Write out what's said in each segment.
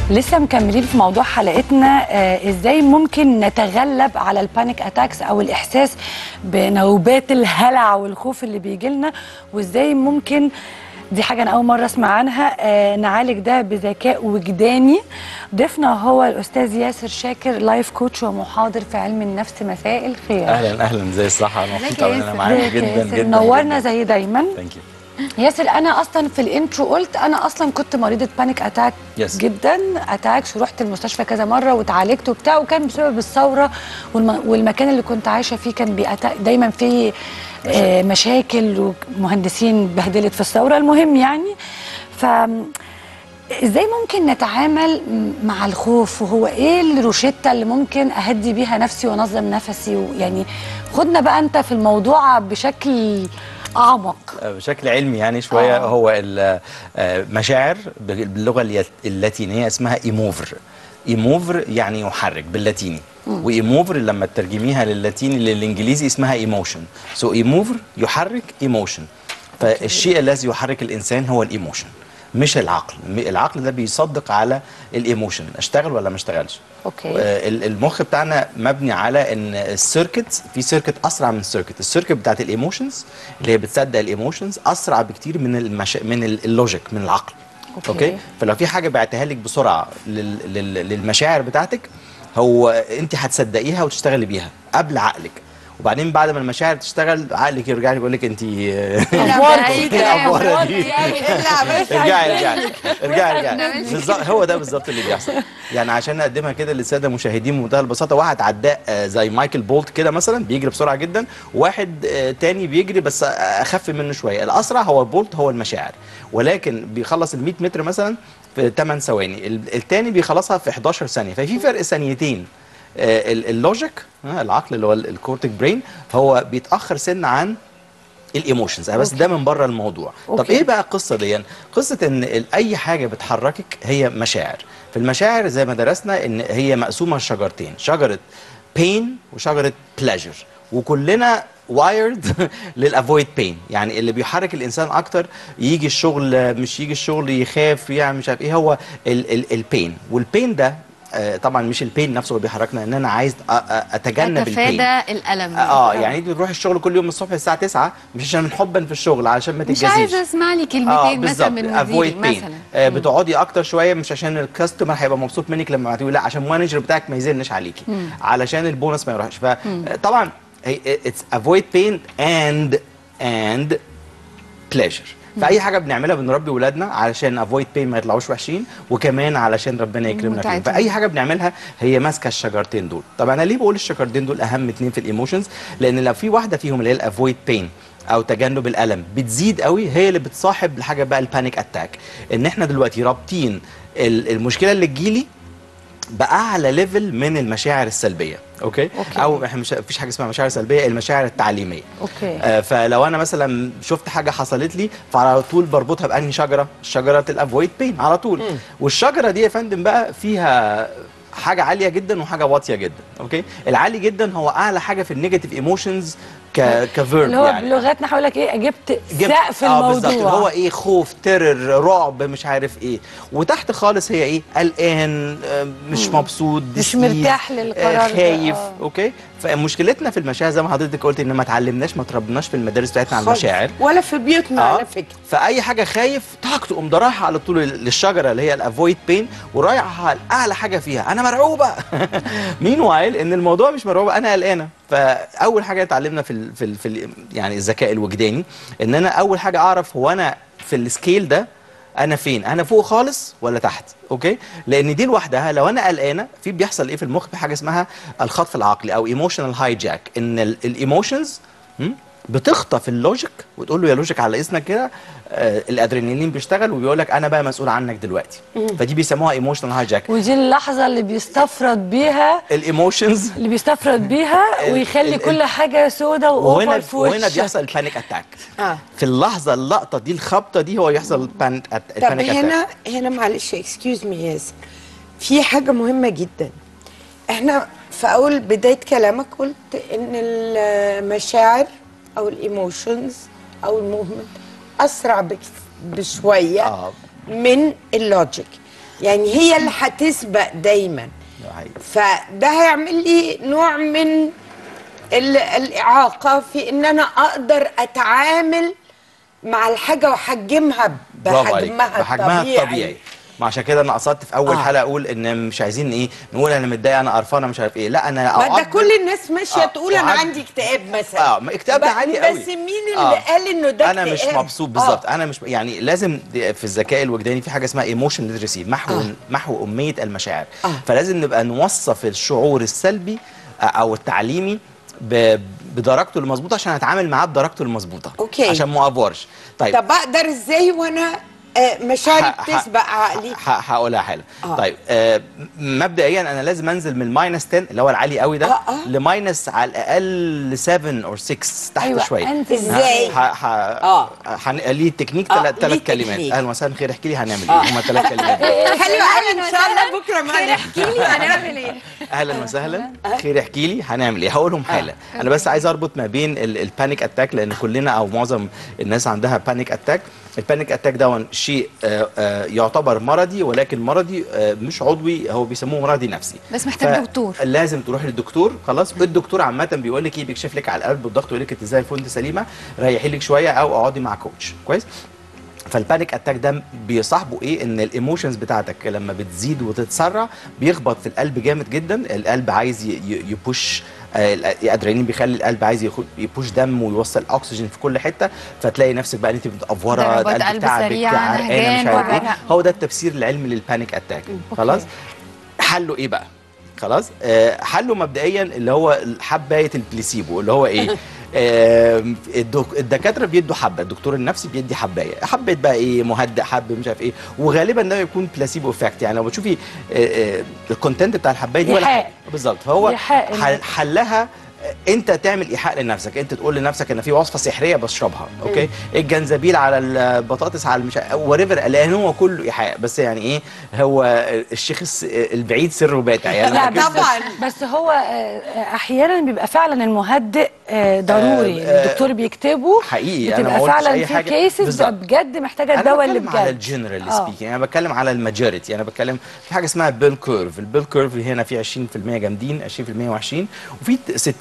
لسه مكملين في موضوع حلقتنا آه ازاي ممكن نتغلب على البانيك اتاكس او الاحساس بنوبات الهلع والخوف اللي بيجي لنا وازاي ممكن دي حاجه انا اول مره اسمع عنها آه نعالج ده بذكاء وجداني ضيفنا هو الاستاذ ياسر شاكر لايف كوتش ومحاضر في علم النفس مساء الخير اهلا اهلا زي الصراحه انا مبسوط قوي ان انا معاك ازيك يا جدا ياسر؟ جدا نورنا زي دايما ثانك يو ياسر انا اصلا في الانترو قلت انا اصلا كنت مريضه بانيك اتاك Yes. جدا اتاكس ورحت المستشفى كذا مره واتعالجت وبتاع وكان بسبب الثوره والم... والمكان اللي كنت عايشه فيه كان بيأتا... دايما فيه آه مشاكل ومهندسين بهدلت في الثوره المهم يعني ف ازاي ممكن نتعامل مع الخوف وهو ايه الروشته اللي ممكن اهدي بيها نفسي وانظم نفسي ويعني خدنا بقى انت في الموضوع بشكل اعمق بشكل علمي يعني شويه آه. هو المشاعر باللغه اليت- اللاتينيه اسمها ايموفر ايموفر يعني يحرك باللاتيني وايموفر لما تترجميها للاتيني للانجليزي اسمها ايموشن سو ايموفر يحرك ايموشن فالشيء الذي يحرك الانسان هو الايموشن مش العقل م- العقل ده بيصدق على الايموشن اشتغل ولا ما اشتغلش اوكي آه، ال- المخ بتاعنا مبني على ان السيركت في سيركت اسرع من السيركت السيركت بتاعت الايموشنز اللي هي بتصدق الايموشنز اسرع بكتير من المش... من ال- اللوجيك من العقل أوكي. اوكي فلو في حاجه بعتها لك بسرعه لل... لل... للمشاعر بتاعتك هو انت هتصدقيها وتشتغلي بيها قبل عقلك وبعدين بعد ما المشاعر تشتغل عقلك يرجع لك يقول لك انت أفورتي ايه الافوره دي لا بس ارجعي ارجعي ارجعي ارجعي بالظبط هو ده بالظبط اللي بيحصل يعني عشان نقدمها كده للساده المشاهدين بمنتهى البساطه واحد عداء آه، زي مايكل بولت كده مثلا بيجري بسرعه جدا وواحد آه، تاني بيجري بس آه، اخف منه شويه الاسرع هو بولت هو المشاعر ولكن بيخلص ال 100 متر مثلا في 8 ثواني ال- التاني بيخلصها في 11 ثانيه ففي فرق ثانيتين آه، ال- اللوجيك آه، العقل اللي هو ال- الكورتيك برين هو بيتاخر سن عن الايموشنز بس ده من بره الموضوع طب أوكي. ايه بقى القصه دي قصه ان ال- اي حاجه بتحركك هي مشاعر في المشاعر زي ما درسنا ان هي مقسومه لشجرتين شجره بين وشجره بليجر وكلنا وايرد للافويد بين يعني اللي بيحرك الانسان اكتر يجي الشغل مش يجي الشغل يخاف يعني مش عارف ايه هو البين والبين ده آه، طبعا مش البين نفسه اللي بيحركنا ان انا عايز أ- أ- اتجنب البين اتفادى الالم اه يعني انت بتروح الشغل كل يوم الصبح الساعه 9 مش عشان حبا في الشغل علشان ما مش تتجازيش عايزه اسمع لي كلمتين مثلا من avoid مديري pain. مثلا آه بتقعدي اكتر شويه مش عشان الكاستمر هيبقى مبسوط منك لما تقولي لا عشان المانجر بتاعك ما يزنش عليكي علشان البونص ما يروحش فطبعا اتس avoid pain and and pleasure فاي حاجه بنعملها بنربي ولادنا علشان افويد بين ما يطلعوش وحشين وكمان علشان ربنا يكرمنا فيهم متعتهم. فاي حاجه بنعملها هي ماسكه الشجرتين دول طب انا ليه بقول الشجرتين دول اهم اتنين في الايموشنز لان لو في واحده فيهم اللي هي الافويد بين او تجنب الالم بتزيد قوي هي اللي بتصاحب لحاجه بقى البانيك اتاك ان احنا دلوقتي رابطين ال- المشكله اللي تجيلي باعلى ليفل من المشاعر السلبيه أوكي؟, أوكي. او احنا مش مفيش حاجه اسمها مشاعر سلبيه المشاعر التعليميه اوكي آه، فلو انا مثلا شفت حاجه حصلت لي فعلى طول بربطها بانهي شجره شجره الافويد بين على طول والشجره دي يا فندم بقى فيها حاجه عاليه جدا وحاجه واطيه جدا اوكي العالي جدا هو اعلى حاجه في النيجاتيف ايموشنز ك كفيرب اللي هو يعني بلغتنا هقول لك ايه جبت جبت- سقف اه بالظبط اللي الموضوع هو ايه خوف ترر رعب مش عارف ايه وتحت خالص هي ايه قلقان آه، مش مبسوط مش disease، مرتاح للقرار آه، ده، خايف آه. اوكي فمشكلتنا في المشاعر زي ما حضرتك قلت ان ما اتعلمناش ما تربناش في المدارس بتاعتنا على خالص. المشاعر ولا في بيوتنا آه. على فكره فاي حاجه خايف تاك تقوم ده رايحه على طول للشجره اللي هي الافويد بين ورايحه على اعلى حاجه فيها انا مرعوبه مين وايل ان الموضوع مش مرعوبه انا قلقانه فاول حاجه اتعلمنا في ال في, ال في ال يعني الذكاء الوجداني ان انا اول حاجه اعرف هو انا في السكيل ده انا فين انا فوق خالص ولا تحت اوكي لان دي لوحدها لو انا قلقانه في بيحصل ايه في المخ في حاجه اسمها الخطف العقلي او ايموشنال هايجاك ان الايموشنز بتخطف اللوجيك وتقول له يا لوجيك على اذنك كده آه الادرينالين بيشتغل وبيقول لك انا بقى مسؤول عنك دلوقتي فدي بيسموها ايموشنال هايجاك ودي اللحظه اللي بيستفرد بيها الايموشنز اللي بيستفرد بيها ال- ويخلي ال- كل حاجه سودة وهنا واوفر في وهنا وشك. بيحصل البانيك اتاك اه في اللحظه اللقطه دي الخبطه دي هو يحصل البانيك طب البانيك اتاك هنا هنا معلش اكسكيوز مي ياسر في حاجه مهمه جدا احنا في اول بدايه كلامك قلت ان المشاعر او الايموشنز او الموفمنت اسرع بك- بشويه آه. من اللوجيك يعني هي اللي هتسبق دايما ده حقيقي. فده هيعمل لي نوع من ال- الإعاقة في إن أنا أقدر أتعامل مع الحاجة وأحجمها برافو عليك بحجمها بحجمها الطبيعي الطبيعي ما عشان كده انا قصدت في اول آه. حلقه اقول ان مش عايزين ايه نقول انا متضايقه انا قرفانه مش عارف ايه لا انا ما ده أعبر- كل الناس ماشية آه، تقول أنا وعد- عندي اكتئاب مثلا اه ما اكتئاب ده ب- عالي قوي بس مين اللي آه. قال إنه ده انا مش اكتئاب؟ مبسوط آه. بالظبط انا مش يعني لازم دي- في الذكاء الوجداني في حاجه اسمها ايموشن ليترسي محو آه. محو اميه المشاعر آه. فلازم نبقى نوصف الشعور السلبي آه، او التعليمي ب- بدرجته المظبوطه عشان اتعامل معاه بدرجته المظبوطه أوكي. عشان ما افورش طيب طب أقدر إزاي وأنا آه، مشاعري ح- ح- بتسبق عقلي ح- هقولها حالا آه. طيب آه مبدئيا انا لازم انزل من الماينس 10 اللي هو العالي قوي ده آه، آه. لماينس على الاقل 7 او 6 تحت أيوة، شويه أنزل. إزاي؟ ها ها آه. ها ليه تكنيك آه، ثلاث ليه كلمات تكنيك. اهلا وسهلا خير احكي لي هنعمل آه. ايه هما ثلاث كلمات حلو قوي إن شاء الله بكرة معانا احكي لي هنعمل ايه اهلا وسهلا خير احكي لي هنعمل ايه هقولهم حالا انا بس عايز اربط ما بين البانيك اتاك لان كلنا او معظم الناس عندها بانيك اتاك البانيك اتاك ده شيء آه، آه، يعتبر مرضي ولكن مرضي آه، مش عضوي هو بيسموه مرضي نفسي بس محتاج ف- دكتور. لازم تروح للدكتور خلاص الدكتور عامه بيقول لك ايه بيكشف لك على القلب والضغط ويقول لك انت زي الفل انت سليمه ريحي لك شويه او اقعدي مع كوتش كويس فالبانيك اتاك ده بيصاحبه ايه ان الايموشنز بتاعتك لما بتزيد وتتسرع بيخبط في القلب جامد جدا القلب عايز ي- ي- يبوش آه، الادرينالين بيخلي القلب عايز ياخد يبوش دم ويوصل اكسجين في كل حته فتلاقي نفسك بقى إن انت متقفوره ضربات القلب قلب بتاعك سريعة، عرقانه مش نهجان، عارف ايه وجع. هو ده التفسير العلمي للبانيك اتاك خلاص حله ايه بقى خلاص آه حله مبدئيا اللي هو حبايه البليسيبو اللي هو ايه آه الدك- الدكاتره بيدوا حبه الدكتور النفسي بيدي حبايه حبه بقى ايه مهدئ حب مش عارف ايه وغالبا ده يكون بلاسيبو افكت يعني لو بتشوفي آه، آه، الكونتنت بتاع الحبايه دي ولا إيحاء. حاجه بالظبط فهو إيحاء إن- حل- حلها انت تعمل ايحاء لنفسك انت تقول لنفسك ان في وصفه سحريه بشربها اوكي الجنزبيل على البطاطس على مش وريفر لان هو كله ايحاء بس يعني ايه هو الشيخ الس- البعيد سره باتع يعني لا لما بس, طبعاً. بس هو آه، احيانا بيبقى فعلا المهدئ آه، ضروري آه، آه، الدكتور بيكتبه حقيقي، أنا ما بتبقى قلتش فعلا أي في حاجة. كيسز بالظبط. بجد محتاجه انا الدواء اللي بتكلم على بجد الجنرال آه. سبيكينج انا بتكلم على الماجوريتي انا بتكلم في حاجه اسمها بيل كيرف البيل كيرف هنا في 20% جامدين 20% وحشين وفي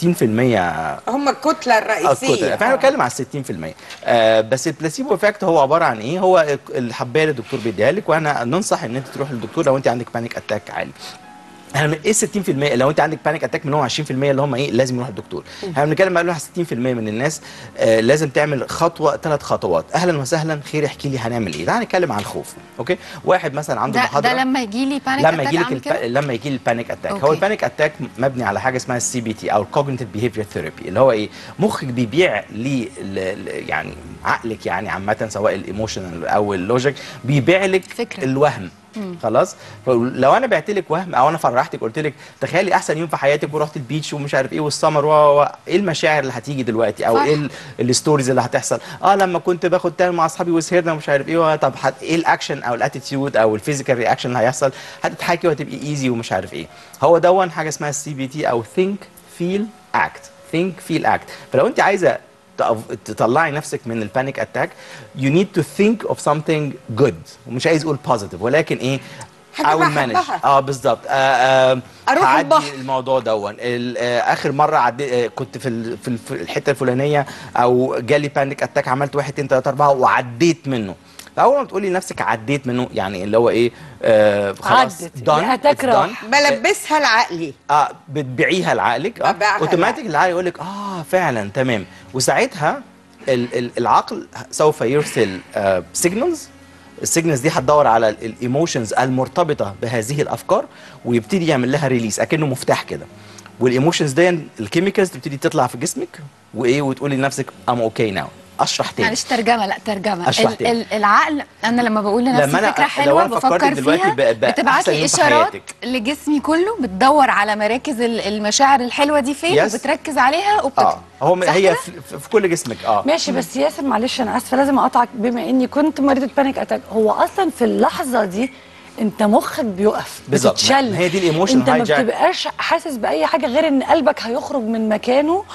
60% هم الكتلة الرئيسية الكتله فاحنا بنتكلم على 60% آه بس البلاسيبو افكت هو عباره عن ايه هو الحبايه اللي الدكتور بيديها لك وانا ننصح ان انت تروح للدكتور لو انت عندك بانيك اتاك عالي احنا من ايه 60% لو انت عندك بانيك اتاك من هو 20% اللي هم ايه لازم يروح الدكتور احنا بنتكلم بقى 60% من الناس آه لازم تعمل خطوه ثلاث خطوات اهلا وسهلا خير احكي لي هنعمل ايه تعال نتكلم عن الخوف اوكي واحد مثلا عنده ده, محاضره ده لما يجي لي بانيك لما يجي لك الب... كده لما يجي لي البانيك اتاك هو أوكي. البانيك اتاك مبني على حاجه اسمها السي بي تي او الكوجنيتيف بيهيفير ثيرابي اللي هو ايه مخك بيبيع لي ل... ل... يعني عقلك يعني عامه سواء الايموشنال او اللوجيك بيبيع لك فكرة. الوهم خلاص فلو انا بعت لك وهم او انا فرحتك قلت لك تخيلي احسن يوم في حياتك ورحت البيتش ومش عارف ايه والسمر و... و... ايه المشاعر اللي هتيجي دلوقتي او فرح. ايه ال- الستوريز اللي هتحصل اه لما كنت باخد تان مع اصحابي وسهرنا ومش عارف ايه طب هت... ايه الاكشن او الاتيتيود او الفيزيكال رياكشن اللي هيحصل هتضحكي وهتبقي ايزي ومش عارف ايه هو دون حاجه اسمها السي بي تي او ثينك فيل اكت ثينك فيل اكت فلو انت عايزه تقف- تطلعي نفسك من البانيك اتاك يو نيد تو ثينك اوف something جود ومش عايز اقول بوزيتيف ولكن ايه حاجة I will manage. بحبها. اه بالظبط آه آه أروح هعدي البحر. الموضوع دون ال- آه، اخر مره عدي آه، كنت في ال- في الف- الحته الفلانيه او جالي بانيك اتاك عملت واحد اتنين تلاته اربعه وعديت منه فاول ما تقولي لنفسك عديت منه يعني اللي هو ايه آه خلاص عدت. done, يعني it's هتكره. done. بلبسها لعقلي اه بتبيعيها لعقلك اه ببيعها اوتوماتيك العقل يقول لك اه فعلا تمام وساعتها ال ال العقل سوف يرسل سيجنالز السيجنالز دي هتدور على الايموشنز المرتبطه بهذه الافكار ويبتدي يعمل لها ريليس اكنه مفتاح كده والايموشنز دي الكيميكالز تبتدي تطلع في جسمك وايه وتقولي لنفسك ام اوكي ناو اشرح تاني معلش ترجمه لا ترجمه أشرح ال تاني. ال العقل انا لما بقول لنفسي لما أنا- فكره لو حلوه أنا فكرت بفكر دلوقتي فيها ب- ب- بتبعت أحسن لي يوم في اشارات حياتك. لجسمي كله بتدور على مراكز ال- المشاعر الحلوه دي فين Yes. وبتركز عليها وبتطلع اه هو م- صح هي كده؟ في, في كل جسمك اه ماشي بس ياسر معلش انا اسفه لازم اقطعك بما اني كنت مريضه بانيك اتاك هو اصلا في اللحظه دي انت مخك بيقف بالظبط. بتتشل ما هي دي الإيموشن انت ما hijack. بتبقاش حاسس باي حاجه غير ان قلبك هيخرج من مكانه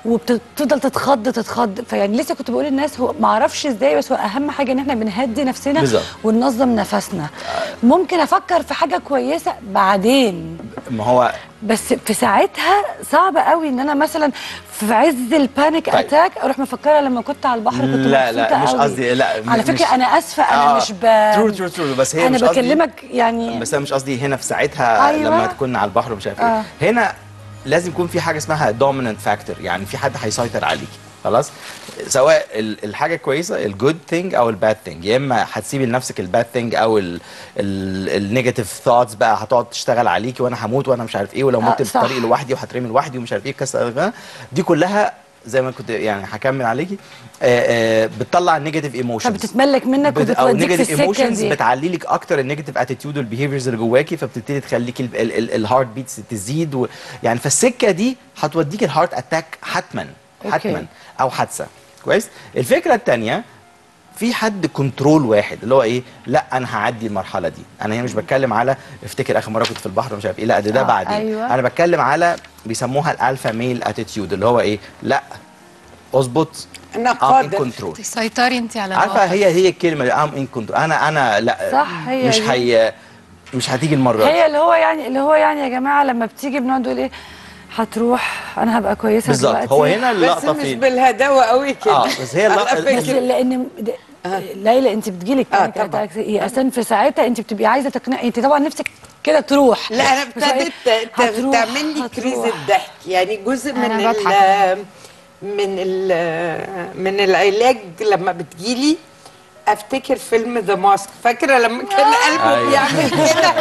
وبتفضل تتخض تتخض فيعني لسه كنت بقول للناس هو ما اعرفش ازاي بس هو اهم حاجه ان احنا بنهدي نفسنا بالظبط. وننظم نفسنا ممكن افكر في حاجه كويسه بعدين ما هو بس في ساعتها صعب قوي ان انا مثلا في عز البانيك طيب. اتاك اروح مفكره لما كنت على البحر كنت لا لا مبسوطة مش قوي. قصدي لا على مش- فكره انا اسفه انا آه، مش ب ترو ترو ترو بس هي انا مش قصدي- بكلمك يعني بس انا مش قصدي هنا في ساعتها أيوة. لما تكون على البحر ومش عارف ايه آه. هنا لازم يكون في حاجه اسمها دوميننت فاكتور يعني في حد هيسيطر عليكي خلاص سواء ال- الحاجه كويسه الجود ثينج او الباد ثينج يا اما هتسيبي لنفسك الباد ثينج او النيجاتيف ثوتس بقى هتقعد تشتغل عليكي وانا هموت وانا مش عارف ايه ولو آه، مت في صح. الطريق لوحدي وهترمي لوحدي ومش عارف ايه كسر دي كلها زي ما كنت يعني هكمل عليكي آه، آه، بتطلع النيجاتيف ايموشنز فبتتملك منك بت- او وبتوديك في نيجاتيف السكه ايموشنز دي بتعلي لك اكتر النيجاتيف اتيتيود والبيهيفيرز اللي جواكي فبتبتدي تخليكي الهارت بيتس تزيد و... يعني فالسكه دي هتوديك الهارت اتاك حتما أوكي. حتما او حادثه كويس الفكره الثانيه في حد كنترول واحد اللي هو ايه لا انا هعدي المرحله دي انا هنا مش بتكلم على افتكر اخر مره كنت في البحر ومش عارف ايه لا ده ده آه، بعدين أيوة. انا بتكلم على بيسموها الالفا ميل اتيتيود اللي هو ايه لا اظبط انا ام ان قادر كنترول تسيطري انت على عارفه الموقف. هي هي الكلمه دي ام ان كنترول انا انا لا صح، هي مش دي. هي مش هتيجي المره هي دي اللي هو يعني اللي هو يعني يا جماعه لما بتيجي بنقعد نقول ايه هتروح انا هبقى كويسه بالظبط دلوقتي هو هنا بس اللقطه مش فين بالهداوه قوي كده اه بس هي على اللقطه بس فكرة. لان د- ليلى انت بتجيلك آه، panic طبعاً. attacks. هي اساسا في ساعتها انت بتبقي عايزه تقنعي انت طبعا نفسك كده تروح لا انا بس هو إيه؟ ابتدت ت- هتروح، تعمل لي كريز هتروح. الضحك يعني جزء من أنا ال بضحك. من ال من العلاج لما بتجيلي افتكر فيلم ذا ماسك فاكره لما كان قلبه أيوة. بيعمل كده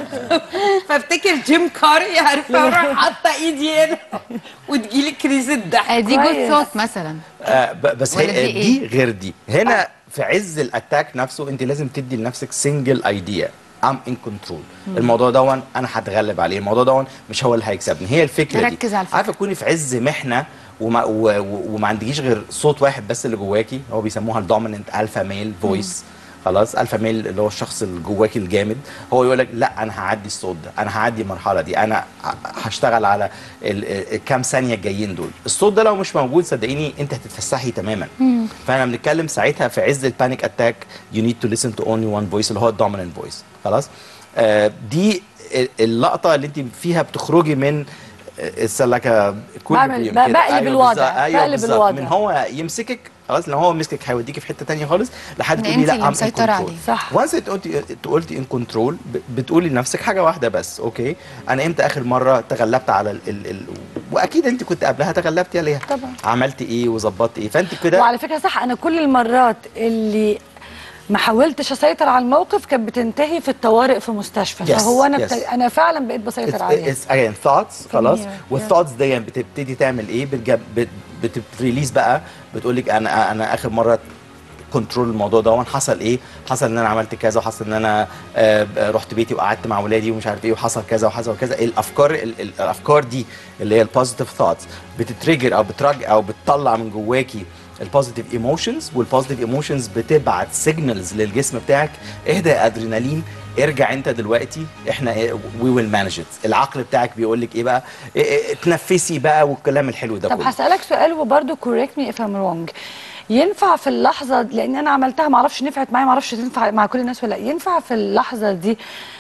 فافتكر جيم كاري عارفه اروح حاطه ايدي هنا وتجيلي كريز الضحك آه، دي جود كويس. ثوت مثلا آه ب- بس ولا هي دي إيه؟ دي غير دي هنا في عز الاتاك نفسه انت لازم تدي لنفسك سنجل ايديا ام ان كنترول الموضوع دون انا هتغلب عليه الموضوع دون مش هو اللي هيكسبني هي الفكره دي نركز على الفكرة. عارفه تكوني في عز محنه وما, و- و- وما عندكيش غير صوت واحد بس اللي جواكي هو بيسموها الدوميننت الفا ميل فويس خلاص الفا ميل اللي هو الشخص اللي جواكي الجامد هو يقول لك لا انا هعدي الصوت ده انا هعدي المرحله دي انا ه- هشتغل على ال- الكام ثانيه الجايين دول الصوت ده لو مش موجود صدقيني انت هتتفسحي تماما فاحنا بنتكلم ساعتها في عز البانيك اتاك يو نيد تو ليسن تو اونلي وان فويس اللي هو الدوميننت فويس خلاص آه دي ال- اللقطه اللي انت فيها بتخرجي من السلكه بعمل- ب- بقلب الوضع، ايوه بقلب بالظبط الوضع. من هو يمسكك خلاص لو هو مسكك هيوديكي في حته تانية خالص لحد إن تقولي أنت لا اللي ام مسيطرة عليه. صح. وانس انت قلتي قلتي ان كنترول بتقولي لنفسك حاجه واحده بس اوكي انا امتى اخر مره تغلبت على ال ال ال واكيد انت كنت قبلها تغلبتي عليها طبعا. عملتي ايه وظبطت ايه فانت كده وعلى فكره صح انا كل المرات اللي ما حاولتش اسيطر على الموقف كانت بتنتهي في الطوارئ في مستشفى Yes, فهو انا yes. بت... انا فعلا بقيت بسيطر عليها اتس اجين ثوتس خلاص here, والثوتس دي بتبتدي تعمل ايه بتجب بت بتريليز بقى بتقول لك انا انا اخر مره كنترول الموضوع ده حصل ايه حصل ان انا عملت كذا وحصل ان انا آه، رحت بيتي وقعدت مع ولادي ومش عارف ايه وحصل كذا وحصل كذا الافكار ال- ال- الافكار دي اللي هي البوزيتيف ثوتس بتتريجر او بترج او بتطلع من جواكي البوزيتيف ايموشنز والبوزيتيف ايموشنز بتبعت سيجنالز للجسم بتاعك اهدى يا ادرينالين ارجع انت دلوقتي احنا وي ويل مانج العقل بتاعك بيقول لك ايه بقى إيه إيه تنفسي بقى والكلام الحلو ده طب كله هسألك سؤال وبرده correct me if I'm wrong ينفع في اللحظة لأن أنا عملتها معرفش نفعت معايا معرفش تنفع مع كل الناس ولا لأ ينفع في اللحظة دي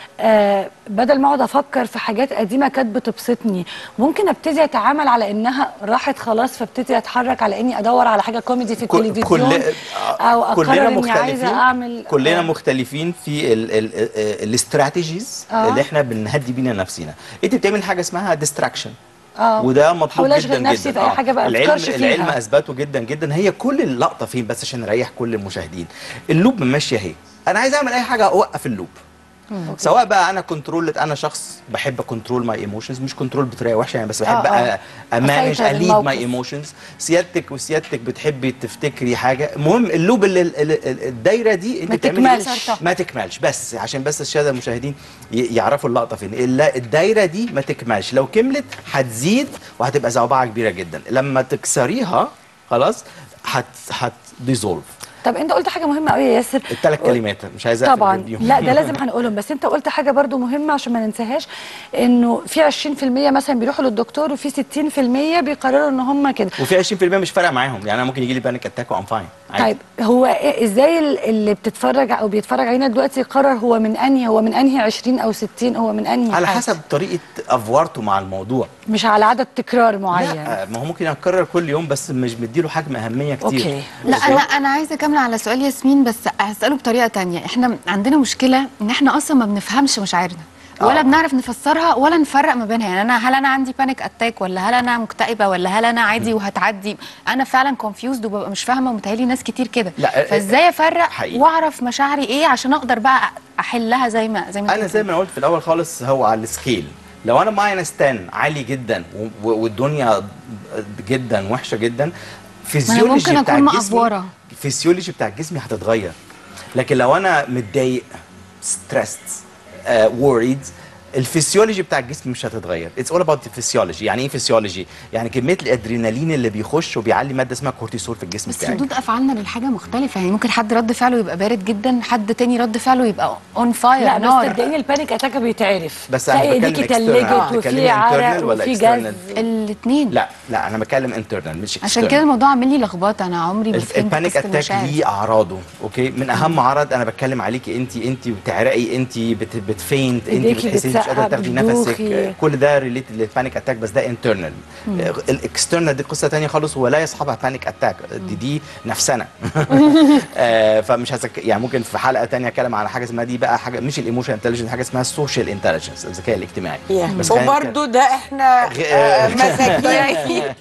آه بدل ما اقعد افكر في حاجات قديمه كانت بتبسطني ممكن ابتدي اتعامل على انها راحت خلاص فابتدي اتحرك على اني ادور على حاجه كوميدي في كل- التلفزيون كل- او اقرر كلنا اني مختلفين عايزه اعمل كلنا آه. مختلفين في ال- ال- ال- الاستراتيجيز آه. اللي احنا بنهدي بينا نفسنا انت بتعمل حاجه اسمها ديستراكشن اه وده مطلوب حاول أشغل جدا نفسي جدا في أي حاجة بقى العلم أفكرش فيها. العلم اثبته جدا جدا هي كل اللقطه فين بس عشان نريح كل المشاهدين اللوب ماشيه اهي انا عايز اعمل اي حاجه اوقف اللوب سواء بقى انا كنترول انا شخص بحب كنترول ماي ايموشنز مش كنترول بطريقه وحشه يعني بس بحب آه، آه. امانج أسيطر اليد الموقف. ماي ايموشنز سيادتك وسيادتك بتحبي تفتكري حاجه المهم اللوب اللي ال- ال- ال- الدايره دي انت ما بتعملي إيه؟ تكملش. ما تكملش بس عشان بس الساده المشاهدين ي- يعرفوا اللقطه فين الل- الدايره دي ما تكملش لو كملت هتزيد وهتبقى زوبعه كبيره جدا لما تكسريها خلاص هت هت ديزولف طب انت قلت حاجه مهمه قوي يا ياسر الثلاث كلمات مش عايز أقفل طبعا الفيديو. لا ده لازم هنقولهم بس انت قلت حاجه برضو مهمه عشان ما ننساهاش انه في 20% مثلا بيروحوا للدكتور وفي 60% بيقرروا ان هم كده وفي 20% مش فارقه معاهم يعني انا ممكن يجي لي بانيك اتاك وام فاين طيب هو إيه ازاي ال- اللي بتتفرج او بيتفرج علينا دلوقتي يقرر هو من انهي هو من انهي 20 او 60 هو من انهي على حاجة؟ حسب طريقه افوارته مع الموضوع مش على عدد تكرار معين لا ما هو ممكن يتكرر كل يوم بس مش مديله حجم اهميه كتير اوكي لا انا انا عايزه اكمل على سؤال ياسمين بس هساله بطريقه تانية احنا عندنا مشكله ان احنا اصلا ما بنفهمش مشاعرنا ولا آه. بنعرف نفسرها ولا نفرق ما بينها يعني انا هل انا عندي بانيك اتاك ولا هل انا مكتئبه ولا هل انا عادي وهتعدي انا فعلا كونفيوزد وببقى مش فاهمه ومتهيألي ناس كتير كده لا، فازاي افرق حقيقي. واعرف مشاعري ايه عشان اقدر بقى احلها زي ما زي ما انا انت زي ما أنا قلت في الاول خالص هو على السكيل لو انا ماينس 10 عالي جدا و- و- والدنيا جدا وحشه جدا فيزيولوجي ممكن بتاع أكون جسمي مأفورة. الفسيولوجي بتاع جسمي هتتغير لكن لو انا متضايق ستريسد ووريد الفسيولوجي بتاع الجسم مش هتتغير اتس اول اباوت الفسيولوجي يعني ايه فسيولوجي يعني كميه الادرينالين اللي بيخش وبيعلي ماده اسمها كورتيسول في الجسم بس بتاعك ردود افعالنا للحاجه مختلفه يعني ممكن حد رد فعله يبقى بارد جدا حد تاني رد فعله يبقى اون فاير لا بس نار صدقيني البانيك اتاك بيتعرف بس أنا تلاقي بتكلم ايديكي external. تلجت بتتكلمي وفي عرق internal ولا وفي external؟ جز الاثنين لا لا انا بتكلم انترنال مش عشان external. كده الموضوع عامل لي لخبطه انا عمري ما الف- فهمت البانيك قصة اتاك المشاعر. ليه اعراضه اوكي من اهم عرض انا بتكلم عليكي انت انت بتعرقي انت بت بتفينت انت إيديكي بتحسي انت مش قادره بتسقع، تاخدي بتدوخي. نفسك كل ده ريليتد للبانيك اتاك بس ده انترنال الاكسترنال دي قصه ثانيه خالص ولا يصحبها بانيك اتاك دي دي نفسنا آه، فمش هسك... يعني ممكن في حلقه ثانيه اتكلم على حاجه اسمها دي بقى حاجه مش الايموشن انتليجنس حاجه اسمها السوشيال انتليجنس الذكاء الاجتماعي Yeah. خلينا وبرضه ده احنا غ- آه، مزاجين فيه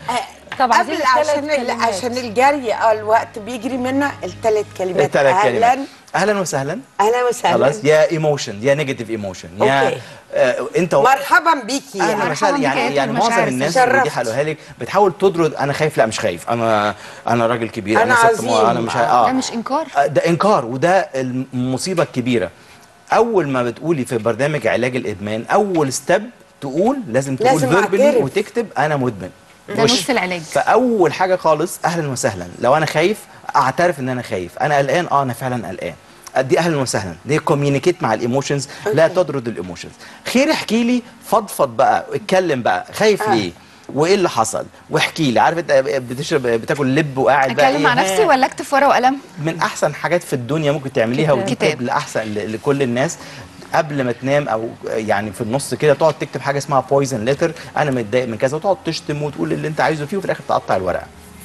طب عايزين قبل الثلاث عشان ال- كلمات. عشان الجري اه الوقت بيجري منا الثلاث كلمات الثلاث اهلا كلمات اهلا وسهلا اهلا وسهلا خلاص يا ايموشن يا نيجاتيف ايموشن يا أوكي. آه انت و... مرحبا بيكي اهلا يعني وسهلا بك يعني يا يعني المشاعر معظم الناس تشرفت. ودي حلوها لك بتحاول تطرد انا خايف لا مش خايف انا انا راجل كبير أنا ست مو- عظيم. انا مش ه- ده اه مش انكار آه، ده انكار وده المصيبه الكبيره اول ما بتقولي في برنامج علاج الادمان اول ستيب تقول لازم تقول لازم فيربلي أعترف. وتكتب انا مدمن ده وش. نص العلاج فاول حاجه خالص اهلا وسهلا لو انا خايف اعترف ان انا خايف انا قلقان اه انا فعلا قلقان دي اهلا وسهلا دي كوميونيكيت مع الايموشنز لا أوكي. تطرد الايموشنز خير احكي لي فضفض بقى اتكلم بقى خايف آه. ليه وايه اللي حصل واحكي لي عارف انت بتشرب بتاكل لب وقاعد بقى اتكلم مع إيه؟ نفسي ولا اكتب ورقه وقلم من احسن حاجات في الدنيا ممكن تعمليها كتاب. ودي كتاب. كتاب لاحسن ل- لكل الناس قبل ما تنام او يعني في النص كده تقعد تكتب حاجه اسمها بويزن ليتر انا متضايق من كذا وتقعد تشتم وتقول اللي انت عايزه فيه وفي الاخر تقطع الورقه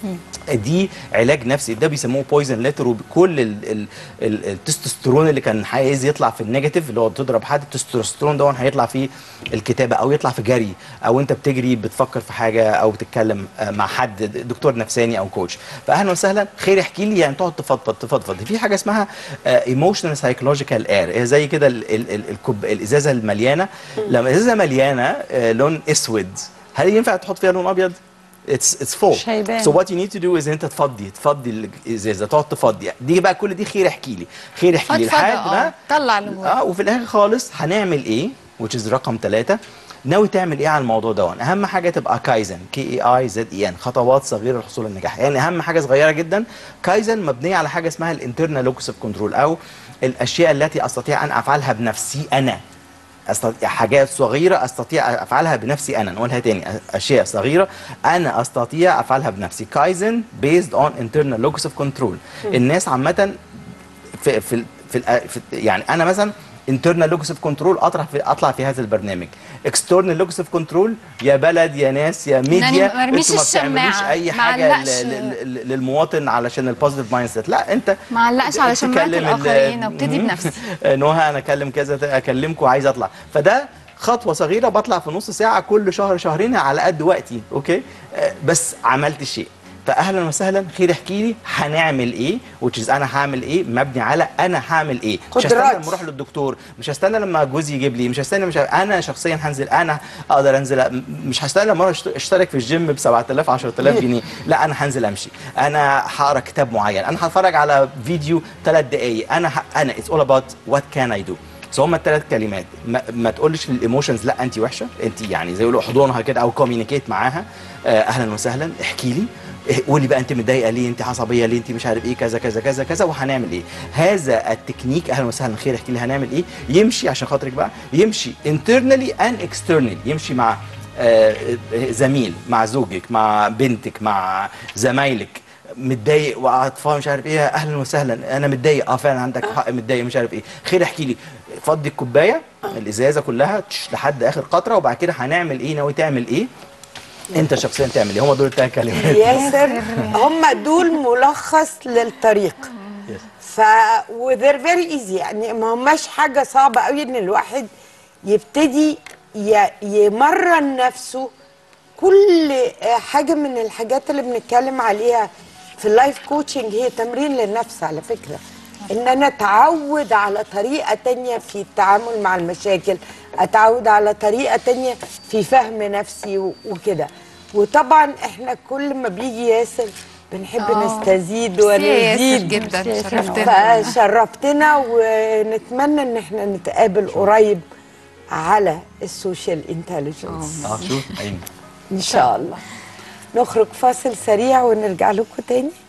دي علاج نفسي ده بيسموه بويزن ليتر وكل ال- ال- ال- التستوستيرون اللي كان عايز يطلع في النيجاتيف اللي هو تضرب حد التستوستيرون ده هيطلع في الكتابه او يطلع في جري او انت بتجري بتفكر في حاجه او بتتكلم آه، مع حد دكتور نفساني او كوتش فاهلا وسهلا خير احكي لي يعني تقعد تفضفض تفضفض في حاجه اسمها ايموشنال سايكولوجيكال اير هي زي كده ال- ال- ال- الكوب الازازه المليانه لما الازازه مليانه آه، لون اسود هل ينفع تحط فيها لون ابيض؟ اتس اتس فول مش هيبان. So what you need to do is انت تفضي تفضي الازازه تقعد تفضي دي بقى كل دي خير احكي لي خير احكي لي فضفضة، لحد اه ما طلع اللي جواك. اه وفي الاخر خالص هنعمل ايه which is رقم ثلاثة ناوي تعمل ايه على الموضوع ده اهم حاجه تبقى كايزن كي اي اي زد اي ان خطوات صغيره للحصول على النجاح يعني اهم حاجه صغيره جدا كايزن مبنيه على حاجه اسمها الانترنال لوكس اوف كنترول او الاشياء التي استطيع ان افعلها بنفسي انا استطيع حاجات صغيره استطيع افعلها بنفسي انا نقولها تاني اشياء صغيره انا استطيع افعلها بنفسي كايزن بيزد اون انترنال لوكس اوف كنترول الناس عامه في في في, الأ- في يعني انا مثلا internal locus of control اطرح في اطلع في هذا البرنامج external locus of control يا بلد يا ناس يا ميديا ما ارميش انتوا ما بتعملوش الشماعة، اي ما حاجه علقش. ل- ل- ل- للمواطن علشان البوزيتيف مايند سيت لا انت ما علقش على شماعة تكلم ال- الآخرين وابتدي مم. بنفسي. نهى انا اكلم كذا اكلمكم عايز اطلع فده خطوه صغيره بطلع في نص ساعه كل شهر شهرين على قد وقتي اوكي آه، بس عملت شيء فاهلا وسهلا خير احكي لي هنعمل ايه وتشيز انا هعمل ايه مبني على انا هعمل ايه مش هستنى قدرات. لما اروح للدكتور مش هستنى لما جوزي يجيب لي مش هستنى مش ه... انا شخصيا هنزل انا اقدر انزل مش هستنى لما اروح أشت- اشترك في الجيم ب 7000 10000 جنيه لا انا هنزل امشي انا هقرا كتاب معين انا هتفرج على فيديو ثلاث دقائق انا ه... انا اتس اول اباوت وات كان اي دو بس هم الثلاث كلمات ما, ما تقولش للايموشنز لا انت وحشه انت يعني زي يقولوا احضنها كده او كوميونيكيت معاها آه، اهلا وسهلا احكي لي إيه، قولي بقى انت متضايقه ليه انت عصبيه ليه انت مش عارف ايه كذا كذا كذا كذا وهنعمل ايه هذا التكنيك اهلا وسهلا خير احكي لي هنعمل ايه يمشي عشان خاطرك بقى يمشي internally and externally يمشي مع آه، زميل مع زوجك مع بنتك مع زمايلك متضايق وعاطفه مش عارف ايه اهلا وسهلا انا متضايق اه فعلا عندك حق متضايق مش عارف ايه خير احكي لي فضي الكوبايه الازازه كلها تش لحد اخر قطره وبعد كده هنعمل ايه ناوي تعمل ايه انت شخصيا تعمل ايه هم دول الثلاث كلمات ياسر هم دول ملخص للطريق ف وذير فيري ايزي يعني ما هماش حاجه صعبه قوي ان الواحد يبتدي ي... يمرن نفسه كل حاجه من الحاجات اللي بنتكلم عليها في اللايف كوتشنج هي تمرين للنفس على فكره ان انا اتعود على طريقه تانية في التعامل مع المشاكل اتعود على طريقه تانية في فهم نفسي و- وكده وطبعا احنا كل ما بيجي ياسر بنحب آه. نستزيد ميرسي يا ياسر ونزيد جدا ميرسي يا ياسر. شرفتنا فشرفتنا ونتمنى ان احنا نتقابل قريب على السوشيال انتليجنس اه شوف ايوه ان شاء الله نخرج فاصل سريع ونرجع لكم تاني